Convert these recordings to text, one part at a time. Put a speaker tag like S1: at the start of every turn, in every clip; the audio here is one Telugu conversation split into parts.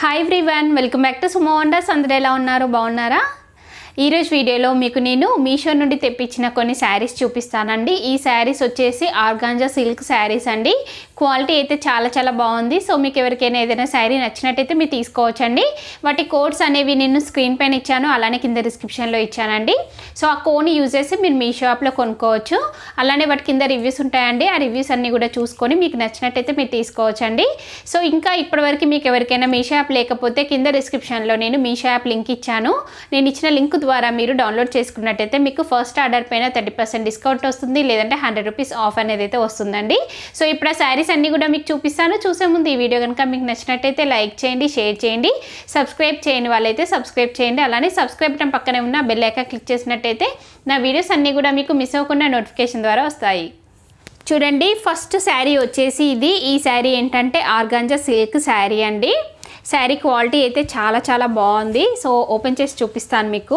S1: hi everyone welcome back to Sumo Wonders అందరూ ఎలా ఉన్నారు బాగున్నారా ఈరోజు వీడియోలో మీకు నేను మీషో నుండి తెప్పించిన కొన్ని శారీస్ చూపిస్తానండి ఈ శారీస్ వచ్చేసి ఆర్గాంజా సిల్క్ శారీస్ అండి క్వాలిటీ అయితే చాలా చాలా బాగుంది సో మీకు ఎవరికైనా ఏదైనా శారీ నచ్చినట్టయితే మీరు తీసుకోవచ్చండి వాటి కోడ్స్ అనేవి నేను స్క్రీన్ పైన ఇచ్చాను అలానే కింద డిస్క్రిప్షన్లో ఇచ్చానండి సో ఆ కోడ్ని యూజ్ చేసి మీరు మీ షాప్లో కొనుక్కోవచ్చు అలానే వాటి కింద రివ్యూస్ ఉంటాయండి ఆ రివ్యూస్ అన్నీ కూడా చూసుకొని మీకు నచ్చినట్టయితే మీరు తీసుకోవచ్చండి సో ఇంకా ఇప్పటివరకు మీకు ఎవరికైనా మీ షాప్ లేకపోతే కింద డిస్క్రిప్షన్లో నేను మీ షాప్ లింక్ ఇచ్చాను నేను ఇచ్చిన లింక్ ద్వారా మీరు డౌన్లోడ్ చేసుకున్నట్టయితే మీకు ఫస్ట్ ఆర్డర్ పైన థర్టీ పర్సెంట్ డిస్కౌంట్ వస్తుంది లేదంటే హండ్రెడ్ రూపీస్ ఆఫ్ అనేది అయితే వస్తుందండి సో ఇప్పుడు ఆ శారీస్ అన్నీ కూడా మీకు చూపిస్తాను చూసే ముందు ఈ వీడియో కనుక మీకు నచ్చినట్టయితే లైక్ చేయండి షేర్ చేయండి సబ్స్క్రైబ్ చేయని వాళ్ళైతే సబ్స్క్రైబ్ చేయండి అలానే సబ్స్క్రైబ్ బటన్ పక్కనే ఉన్న బెల్ ఐకాన్ క్లిక్ చేసినట్టయితే నా వీడియోస్ అన్నీ కూడా మీకు మిస్ అవ్వకుండా నోటిఫికేషన్ ద్వారా వస్తాయి చూడండి ఫస్ట్ శారీ వచ్చేసి ఇది ఈ శారీ ఏంటంటే ఆర్గాంజా సిల్క్ శారీ అండి శారీ క్వాలిటీ అయితే చాలా చాలా బాగుంది సో ఓపెన్ చేసి చూపిస్తాను మీకు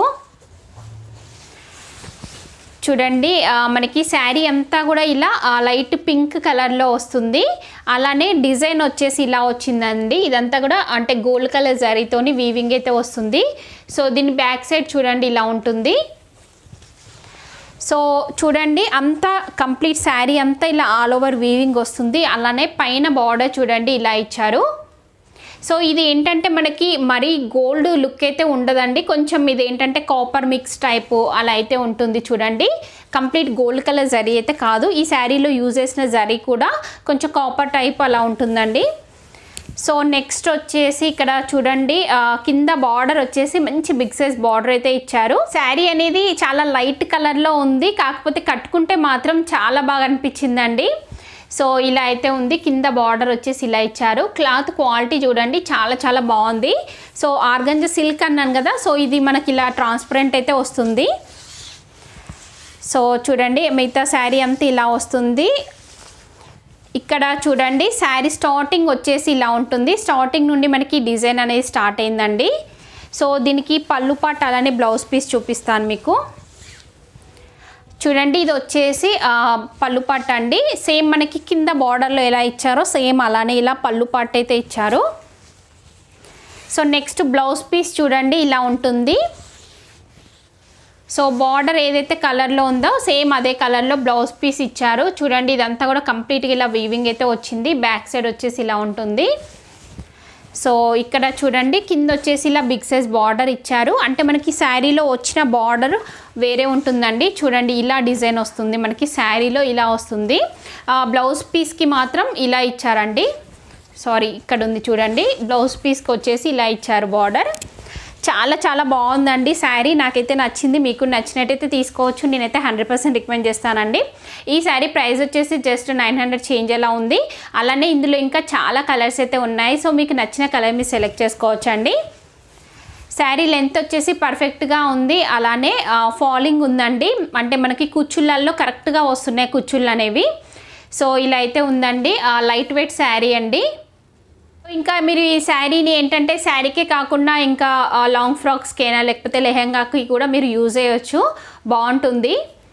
S1: చూడండి ఆ, మనకి శారీ అంతా కూడా ఇలా ఆ, లైట్ పింక్ కలర్లో వస్తుంది అలానే డిజైన్ వచ్చేసి ఇలా వచ్చిందండి ఇదంతా కూడా అంటే గోల్డ్ కలర్ జరీతోని వీవింగ్ అయితే వస్తుంది సో దీని బ్యాక్ సైడ్ చూడండి ఇలా ఉంటుంది సో చూడండి అంతా కంప్లీట్ శారీ అంతా ఇలా ఆల్ ఓవర్ వీవింగ్ వస్తుంది అలానే పైన బార్డర్ చూడండి ఇలా ఇచ్చారు సో ఇది ఏంటంటే మనకి మరీ గోల్డ్ లుక్ అయితే ఉండదండి కొంచెం ఇది ఏంటంటే కాపర్ మిక్స్ టైపు అలా అయితే ఉంటుంది చూడండి కంప్లీట్ గోల్డ్ కలర్ జరీ అయితే కాదు ఈ శారీలో యూజ్ చేసిన జరీ కూడా కొంచెం కాపర్ టైప్ అలా ఉంటుందండి సో నెక్స్ట్ వచ్చేసి ఇక్కడ చూడండి ఆ, కింద బార్డర్ వచ్చేసి మంచి బిగ్ సైజ్ బార్డర్ అయితే ఇచ్చారు శారీ అనేది చాలా లైట్ కలర్లో ఉంది కాకపోతే కట్టుకుంటే మాత్రం చాలా బాగా అనిపించిందండి సో ఇలా అయితే ఉంది కింద బార్డర్ వచ్చేసి ఇలా ఇచ్చారు క్లాత్ క్వాలిటీ చూడండి చాలా చాలా బాగుంది సో ఆర్గంజ సిల్క్ అన్నాను కదా సో ఇది మనకి ఇలా ట్రాన్స్పరెంట్ అయితే వస్తుంది సో చూడండి మిగతా శారీ అంతా ఇలా వస్తుంది ఇక్కడ చూడండి శారీ స్టార్టింగ్ వచ్చేసి ఇలా ఉంటుంది స్టార్టింగ్ నుండి మనకి డిజైన్ అనేది స్టార్ట్ అయిందండి సో దీనికి పళ్ళు పాట అలానే బ్లౌజ్ పీస్ చూపిస్తాను మీకు చూడండి ఇది వచ్చేసి ఆ, పళ్ళు పాట అండి సేమ్ మనకి కింద బార్డర్లో ఎలా ఇచ్చారో సేమ్ అలానే ఇలా పళ్ళు పాట అయితే ఇచ్చారు సో నెక్స్ట్ బ్లౌజ్ పీస్ చూడండి ఇలా ఉంటుంది సో బార్డర్ ఏదైతే కలర్లో ఉందో సేమ్ అదే కలర్లో బ్లౌజ్ పీస్ ఇచ్చారు చూడండి ఇదంతా కూడా కంప్లీట్గా ఇలా వీవింగ్ అయితే వచ్చింది బ్యాక్ సైడ్ వచ్చేసి ఇలా ఉంటుంది సో ఇక్కడ చూడండి కింద వచ్చేసి ఇలా బిగ్ సైజ్ బార్డర్ ఇచ్చారు అంటే మనకి శారీలో వచ్చిన బార్డర్ వేరే ఉంటుందండి చూడండి ఇలా డిజైన్ వస్తుంది మనకి శారీలో ఇలా వస్తుంది ఆ, బ్లౌజ్ పీస్కి మాత్రం ఇలా ఇచ్చారండి సారీ ఇక్కడ ఉంది చూడండి బ్లౌజ్ పీస్కి వచ్చేసి ఇలా ఇచ్చారు బార్డర్ చాలా చాలా బాగుందండి శారీ నాకైతే నచ్చింది మీకు నచ్చినట్టయితే తీసుకోవచ్చు నేనైతే హండ్రెడ్ పర్సెంట్ రికమెండ్ చేస్తానండి ఈ శారీ ప్రైస్ వచ్చేసి జస్ట్ నైన్ హండ్రెడ్ చేంజ్ ఎలా ఉంది అలానే ఇందులో ఇంకా చాలా కలర్స్ అయితే ఉన్నాయి సో మీకు నచ్చిన కలర్ మీరు సెలెక్ట్ చేసుకోవచ్చు అండి శారీ లెంత్ వచ్చేసి పర్ఫెక్ట్గా ఉంది అలానే ఫాలింగ్ ఉందండి అంటే మనకి కుచ్చుళ్ళల్లో కరెక్ట్గా వస్తున్నాయి కుచ్చుళ్ళు అనేవి సో ఇలా అయితే ఉందండి లైట్ వెయిట్ శారీ అండి ఇంకా మీరు ఈ శారీని ఏంటంటే శారీకే కాకుండా ఇంకా ఆ, లాంగ్ ఫ్రాక్స్కైనా లేకపోతే లెహెంగాకి కూడా మీరు యూజ్ చేయొచ్చు బాగుంటుంది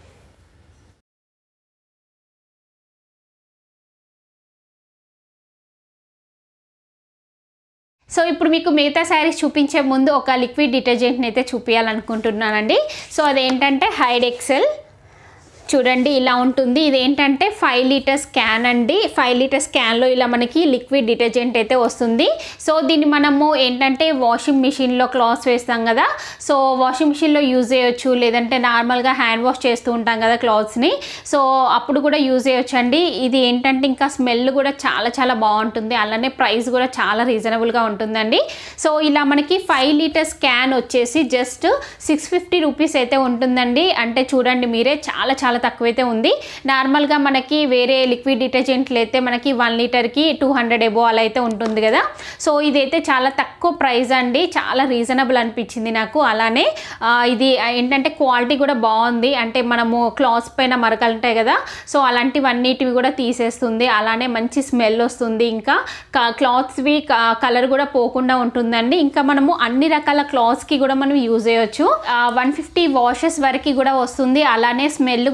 S1: సో ఇప్పుడు మీకు మిగతా శారీస్ చూపించే ముందు ఒక లిక్విడ్ డిటర్జెంట్ని అయితే చూపించాలనుకుంటున్నానండి సో అదేంటంటే హైడ్ ఎక్సెల్ చూడండి ఇలా ఉంటుంది ఇది ఏంటంటే ఫైవ్ లీటర్స్ క్యాన్ అండి ఫైవ్ లీటర్స్ క్యాన్లో ఇలా మనకి లిక్విడ్ డిటర్జెంట్ అయితే వస్తుంది సో దీన్ని మనము ఏంటంటే వాషింగ్ మిషన్లో క్లాత్స్ వేస్తాం కదా సో వాషింగ్ మిషన్లో యూజ్ చేయొచ్చు లేదంటే నార్మల్గా హ్యాండ్ వాష్ చేస్తూ ఉంటాం కదా క్లాత్స్ని సో అప్పుడు కూడా యూజ్ చేయొచ్చు అండి ఇది ఏంటంటే ఇంకా స్మెల్ కూడా చాలా చాలా బాగుంటుంది అలానే ప్రైస్ కూడా చాలా రీజనబుల్గా ఉంటుందండి సో ఇలా మనకి ఫైవ్ లీటర్స్ క్యాన్ వచ్చేసి జస్ట్ సిక్స్ ఫిఫ్టీ రూపీస్ అయితే ఉంటుందండి అంటే చూడండి మీరే చాలా చాలా తక్కువైతే ఉంది నార్మల్గా మనకి వేరే లిక్విడ్ డిటర్జెంట్లు అయితే మనకి వన్ లీటర్కి టూ హండ్రెడ్ ఎబో అలా అయితే ఉంటుంది కదా సో ఇదైతే చాలా తక్కువ ప్రైస్ అండి చాలా రీజనబుల్ అనిపించింది నాకు అలానే ఆ, ఇది ఏంటంటే క్వాలిటీ కూడా బాగుంది అంటే మనము క్లాత్స్ పైన మరకలు ఉంటాయి కదా సో అలాంటివన్నిటివి కూడా తీసేస్తుంది అలానే మంచి స్మెల్ వస్తుంది ఇంకా క్లాత్స్వి కలర్ కూడా పోకుండా ఉంటుందండి ఇంకా మనము అన్ని రకాల క్లాత్స్కి కూడా మనం యూజ్ చేయొచ్చు వన్ ఫిఫ్టీ వాషెస్ వరకు కూడా వస్తుంది అలానే స్మెల్ కూడా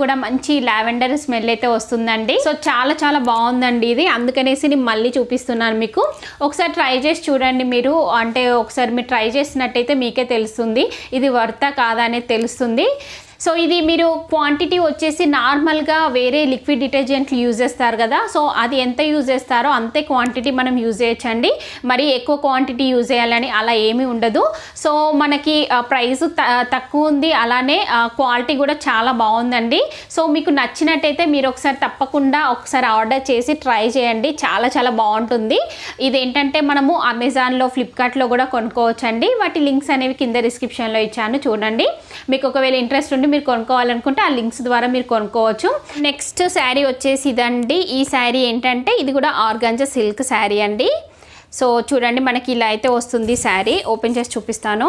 S1: కూడా మంచి లావెండర్ స్మెల్ అయితే వస్తుందండి సో చాలా చాలా బాగుందండి ఇది అందుకనేసి నేను మళ్ళీ చూపిస్తున్నాను మీకు ఒకసారి ట్రై చేసి చూడండి మీరు అంటే ఒకసారి మీరు ట్రై చేసినట్టయితే మీకే తెలుస్తుంది ఇది వర్తా కాదా అనేది తెలుస్తుంది సో ఇది మీరు క్వాంటిటీ వచ్చేసి నార్మల్గా వేరే లిక్విడ్ డిటర్జెంట్లు యూజ్ చేస్తారు కదా సో అది ఎంత యూజ్ చేస్తారో అంతే క్వాంటిటీ మనం యూజ్ చేయొచ్చండి మరి ఎక్కువ క్వాంటిటీ యూజ్ చేయాలని అలా ఏమీ ఉండదు సో మనకి ప్రైస్ తక్కువ ఉంది అలానే క్వాలిటీ కూడా చాలా బాగుందండి సో మీకు నచ్చినట్టయితే మీరు ఒకసారి తప్పకుండా ఒకసారి ఆర్డర్ చేసి ట్రై చేయండి చాలా చాలా బాగుంటుంది ఇదేంటంటే మనము అమెజాన్లో ఫ్లిప్కార్ట్లో కూడా కొనుక్కోవచ్చండి వాటి లింక్స్ అనేవి కింద డిస్క్రిప్షన్లో ఇచ్చాను చూడండి మీకు ఒకవేళ ఇంట్రెస్ట్ ఉండి మీరు కొనుక్కోవాలనుకుంటే ఆ లింక్స్ ద్వారా మీరు కొనుక్కోవచ్చు నెక్స్ట్ శారీ వచ్చేసి ఇదండి ఈ శారీ ఏంటంటే ఇది కూడా ఆర్గంజా సిల్క్ శారీ అండి సో చూడండి మనకి ఇలా అయితే వస్తుంది శారీ ఓపెన్ చేసి చూపిస్తాను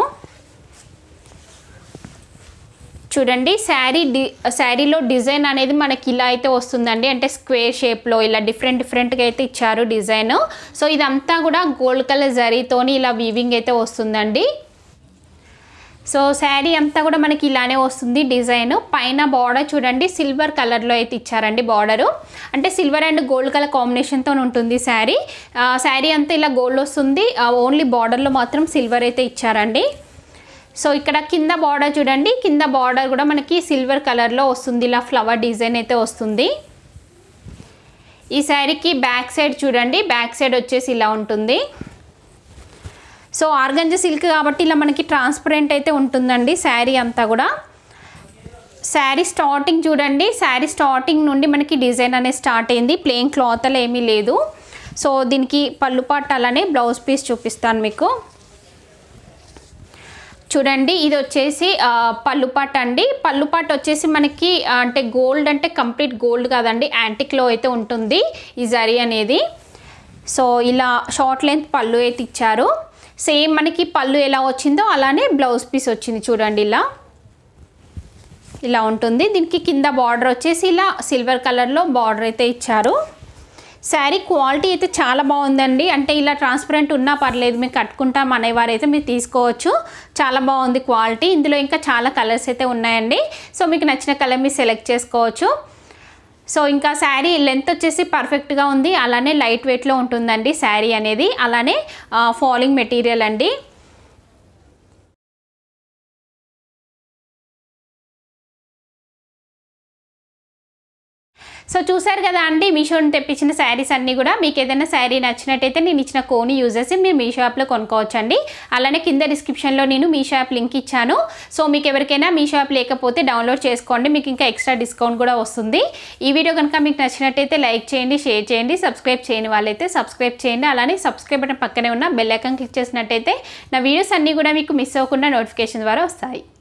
S1: చూడండి శారీ డి శారీలో డిజైన్ అనేది మనకి ఇలా అయితే వస్తుందండి అంటే స్క్వేర్ షేప్లో ఇలా డిఫరెంట్ డిఫరెంట్గా అయితే ఇచ్చారు డిజైన్ సో ఇదంతా కూడా గోల్డ్ కలర్ జరీతోని ఇలా వీవింగ్ అయితే వస్తుందండి సో శారీ అంతా కూడా మనకి ఇలానే వస్తుంది డిజైన్ పైన బార్డర్ చూడండి సిల్వర్ కలర్లో అయితే ఇచ్చారండి బార్డరు అంటే సిల్వర్ అండ్ గోల్డ్ కలర్ కాంబినేషన్తో ఉంటుంది శారీ శారీ అంతా ఇలా గోల్డ్ వస్తుంది ఓన్లీ బార్డర్లో మాత్రం సిల్వర్ అయితే ఇచ్చారండి సో ఇక్కడ కింద బార్డర్ చూడండి కింద బార్డర్ కూడా మనకి సిల్వర్ కలర్లో వస్తుంది ఇలా ఫ్లవర్ డిజైన్ అయితే వస్తుంది ఈ శారీకి బ్యాక్ సైడ్ చూడండి బ్యాక్ సైడ్ వచ్చేసి ఇలా ఉంటుంది సో ఆర్గంజా సిల్క్ కాబట్టి ఇలా మనకి ట్రాన్స్పరెంట్ అయితే ఉంటుందండి శారీ అంతా కూడా శారీ స్టార్టింగ్ చూడండి శారీ స్టార్టింగ్ నుండి మనకి డిజైన్ అనేది స్టార్ట్ అయింది ప్లెయిన్ క్లాత్ అలా ఏమీ లేదు సో దీనికి పళ్ళు పాట అలానే బ్లౌజ్ పీస్ చూపిస్తాను మీకు చూడండి ఇది వచ్చేసి ఆ, పళ్ళు పాట అండి పళ్ళు పాట వచ్చేసి మనకి ఆ, అంటే గోల్డ్ అంటే కంప్లీట్ గోల్డ్ కాదండి యాంటిక్లో అయితే ఉంటుంది ఈ జరీ అనేది సో ఇలా షార్ట్ లెంత్ పళ్ళు అయితే ఇచ్చారు సేమ్ మనకి పళ్ళు ఎలా వచ్చిందో అలానే బ్లౌజ్ పీస్ వచ్చింది చూడండి ఇలా ఇలా ఉంటుంది దీనికి కింద బార్డర్ వచ్చేసి ఇలా సిల్వర్ కలర్లో బార్డర్ అయితే ఇచ్చారు శారీ క్వాలిటీ అయితే చాలా బాగుందండి అంటే ఇలా ట్రాన్స్పరెంట్ ఉన్నా పర్లేదు మీరు కట్టుకుంటాం అనేవారైతే మీరు తీసుకోవచ్చు చాలా బాగుంది క్వాలిటీ ఇందులో ఇంకా చాలా కలర్స్ అయితే ఉన్నాయండి సో మీకు నచ్చిన కలర్ మీరు సెలెక్ట్ చేసుకోవచ్చు సో ఇంకా శారీ లెంత్ వచ్చేసి పర్ఫెక్ట్గా ఉంది అలానే లైట్ వెయిట్లో ఉంటుందండి శారీ అనేది అలానే ఫాలింగ్ మెటీరియల్ అండి సో చూసారు కదా అండి మీషోని తెప్పించిన శారీస్ అన్నీ కూడా మీకు ఏదైనా శారీ నచ్చినట్టయితే నేను ఇచ్చిన కోని యూజ్ చేసి మీరు మీ షాప్లో కొనుక్కోవచ్చండి అలానే కింద డిస్క్రిప్షన్లో నేను మీ షాప్ లింక్ ఇచ్చాను సో మీకు ఎవరికైనా మీ షాప్ లేకపోతే డౌన్లోడ్ చేసుకోండి మీకు ఇంకా ఎక్స్ట్రా డిస్కౌంట్ కూడా వస్తుంది ఈ వీడియో కనుక మీకు నచ్చినట్టయితే లైక్ చేయండి షేర్ చేయండి సబ్స్క్రైబ్ చేయని వాళ్ళైతే సబ్స్క్రైబ్ చేయండి అలానే సబ్స్క్రైబ్ బటన్ పక్కనే ఉన్న బెల్ ఐకాన్ క్లిక్ చేసినట్టయితే నా వీడియోస్ అన్నీ కూడా మీకు మిస్ అవ్వకుండా నోటిఫికేషన్ ద్వారా వస్తాయి